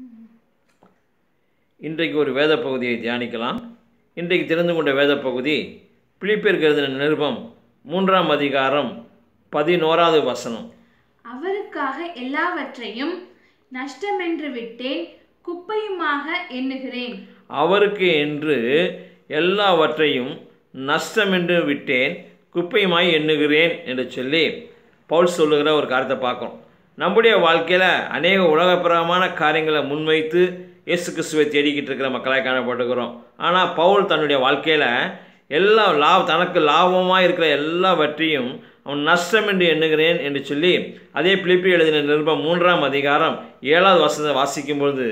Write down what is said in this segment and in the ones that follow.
இன்றைக்கு ஒரு வேத பகுதியை தியானிக்கலாம் இன்றைக்கு தெரிந்து கொண்ட வேத பகுதி பிலிப்பியருக்கு எழுதின நிருபம் மூன்றாம் அதிகாரம் பதினோராவது வசனம் அவருக்காக எல்லாவற்றையும் நஷ்டமென்று விட்டேன் குப்பையுமாக எண்ணுகிறேன் அவருக்கு என்று எல்லாவற்றையும் நஷ்டமென்று விட்டேன் குப்பையுமாய் எண்ணுகிறேன் என்று சொல்லி பவுல் சொல்லுகிற ஒரு காரியத்தை பார்க்குறோம் நம்முடைய வாழ்க்கையில் அநேக உலகப்பிரமான காரியங்களை முன்வைத்து இயேசு கிறிஸ்துவை தேடிக்கிட்டு இருக்கிற மக்களாக காணப்பட்டுக்கிறோம் ஆனால் பவுல் தன்னுடைய வாழ்க்கையில் எல்லா லாப தனக்கு லாபமாக இருக்கிற எல்லாவற்றையும் அவன் நஷ்டம் என்று எண்ணுகிறேன் என்று சொல்லி அதே பிலிப்பி எழுதின நிருபம் மூன்றாம் அதிகாரம் ஏழாவது வசனத்தை வாசிக்கும் பொழுது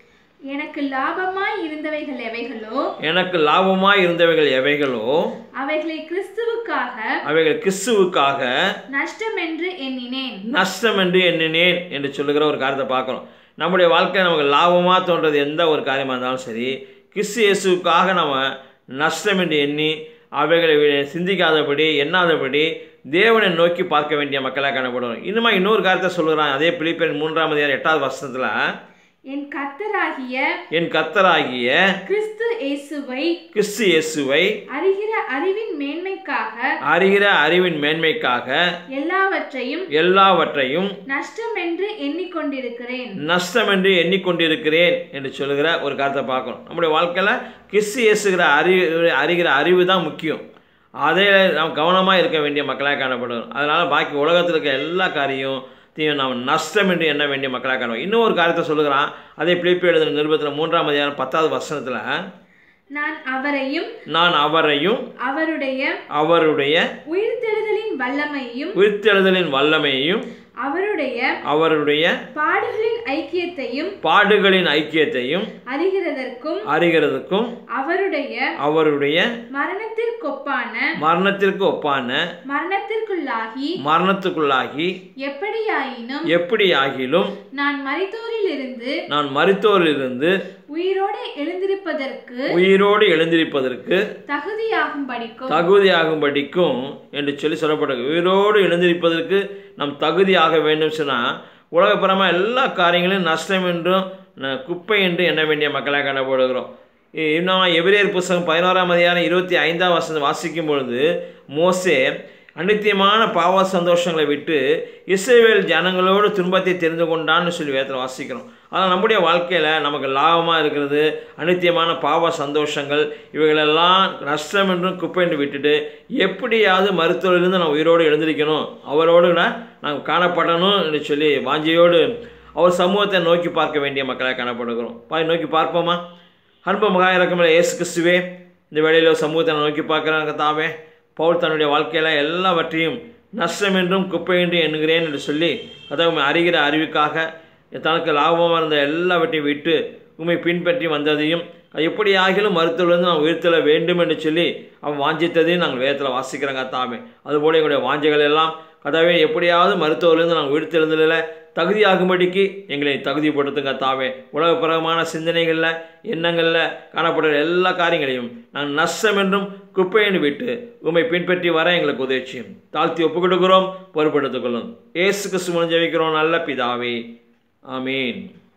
எனக்கு லாபமாய் இருந்தவைகள் எவைகளோ எனக்கு லாபமாய் இருந்தவைகள் எவைகளோ அவைகளை கிறிஸ்துவுக்காக அவைகள் கிறிஸ்துவுக்காக நஷ்டமென்று எண்ணினேன் நஷ்டம் என்று எண்ணினேன் என்று சொல்லுகிற ஒரு காரியத்தை பார்க்குறோம் நம்முடைய வாழ்க்கை நமக்கு லாபமாக தோன்றது எந்த ஒரு காரியமாக இருந்தாலும் சரி கிறிஸ்து இயேசுவுக்காக நம்ம நஷ்டம் என்று எண்ணி அவைகளை வி- சிந்திக்காதபடி எண்ணாதபடி தேவனை நோக்கி பார்க்க வேண்டிய மக்களாக காணப்படுவோம் இன்னுமா இன்னொரு காரியத்தை சொல்லுகிறான் அதே பிலிப்பியன் மூன்றாம் அதிகாரம் எட்டாவது வருஷத்தில் என் கர்த்தராகிய என் கத்தராகிய கிறிஸ்து இயேசுவை கிறிஸ்து இயேசுவை அறிகிற அறிவின் மேன்மைக்காக அறிகிற அறிவின் மேன்மைக்காக எல்லாவற்றையும் எல்லாவற்றையும் நஷ்டமென்று எண்ணிக்கொண்டிருக்கிறேன் நஷ்டம் என்று எண்ணிக்கொண்டிருக்கிறேன் என்று சொல்லுகிற ஒரு காரியத்தை பார்க்கணும் நம்முடைய வாழ்க்கையில் கிறிஸ்து இயேசுகிற அறிவு அறிகிற அறிவு தான் முக்கியம் அதை நாம் கவனமாக இருக்க வேண்டிய மக்களாக காணப்படும் அதனால் பாக்கி உலகத்தில் இருக்க எல்லா காரியம் தீயும் நாம் நஷ்டம் என்று எண்ண வேண்டிய மக்களாக காணப்படும் இன்னும் ஒரு காரியத்தை சொல்லுகிறான் அதே பிலிப்பி எழுதின நிருபத்தில் மூன்றாம் அதிகாரம் பத்தாவது வருஷத்தில் நான் அவரையும் நான் அவரையும் அவருடைய அவருடைய உயிர்த்தெழுதலின் வல்லமையும் உயிர்த்தெழுதலின் வல்லமையையும் அவருடைய அவருடைய பாடுகளின் ஐக்கியத்தையும் பாடுகளின் ஐக்கியத்தையும் அறிகிறதற்கும் அறிகிறதுக்கும் அவருடைய அவருடைய மரணத்திற்கொப்பான மரணத்திற்கு ஒப்பான மரணத்திற்குள்ளாகி மரணத்துக்குள்ளாகி எப்படியாயினும் எப்படி ஆகிலும் நான் மரித்தோரிலிருந்து நான் மருத்துவரிலிருந்து உயிரோடு எழுந்திருப்பதற்கு உயிரோடு எழுந்திருப்பதற்கு தகுதியாகும் படிக்கும் தகுதியாகும்படிக்கும் என்று சொல்லி சொல்லப்பட்டது உயிரோடு எழுந்திருப்பதற்கு நாம் தகுதியாக வேண்டும் சொன்னால் உலகப்புறமாக எல்லா காரியங்களையும் நஷ்டம் என்றும் ந- குப்பை என்று எண்ண வேண்டிய மக்களாக காணப்படுகிறோம் இ- இன்னும் எபிரேயர் புஸ்தகம் பதினோராம் அதிகாரம் இருபத்தி ஐந்தாம் வசனம் வாசிக்கும் பொழுது மோசே அநித்தியமான பாவ சந்தோஷங்களை விட்டு இஸ்ரவேல் ஜனங்களோடு துன்பத்தை தெரிந்து கொண்டான்னு சொல்லி வேதத்தில் வாசிக்கிறோம் ஆனால் நம்முடைய வாழ்க்கையில் நமக்கு லாபமாக இருக்கிறது அநித்தியமான பாவ சந்தோஷங்கள் இவைகளெல்லாம் நஷ்டம் என்றும் குப்பை என்று விட்டுட்டு எப்படியாவது மருத்துவரிலிருந்து நான் உயிரோடு எழுந்திருக்கணும் அவரோடு நான் நாம் காணப்படணும் என்று சொல்லி வாஞ்சையோடு அவர் சமூகத்தை நோக்கி பார்க்க வேண்டிய மக்களாக காணப்படுகிறோம் பாய் நோக்கி பார்ப்போமா அன்பு மகா இறக்கமில்ல இயேசு கிறிஸ்துவே இந்த வேளையில் ஒரு சமூகத்தை நான் நோக்கி பார்க்குறாங்க தாவே பவுல் தன்னுடைய வாழ்க்கையில் எல்லாவற்றையும் நஷ்டம் என்றும் குப்பை என்று எண்ணுகிறேன் என்று சொல்லி அதாவது அறிகிற அறிவுக்காக தனக்கு லாபமாக இருந்த எல்லாவற்றையும் விட்டு உண்மை பின்பற்றி வந்ததையும் அது எப்படி ஆகிலும் மருத்துவருந்து நான் உயிர்த்தெழ வேண்டும் என்று சொல்லி அவன் வாஞ்சித்ததையும் நாங்கள் வேதத்தில் வாசிக்கிறோங்க தாமே அதுபோல் எங்களுடைய வாஞ்சைகள் எல்லாம் கதாவே எப்படியாவது மருத்துவரிலிருந்து நாங்கள் உயிர்த்தெழுந்ததில் தகுதியாகும்படிக்கு எங்களை தகுதிப்படுத்துங்க தாவே உலகப்பிரகமான சிந்தனைகளில் எண்ணங்களில் காணப்படுற எல்லா காரியங்களையும் நாங்கள் நஷ்டம் என்றும் குப்பைன்னு விட்டு உண்மை பின்பற்றி வர எங்களுக்கு உதவிச்சியும் தாழ்த்தி ஒப்புக்கொடுக்கிறோம் பொறுப்படுத்திக் கொள்ளும் ஏசு கிறிஸ்துவன் ஜெபிக்கிறோம் நல்ல பிதாவே ஆமீன்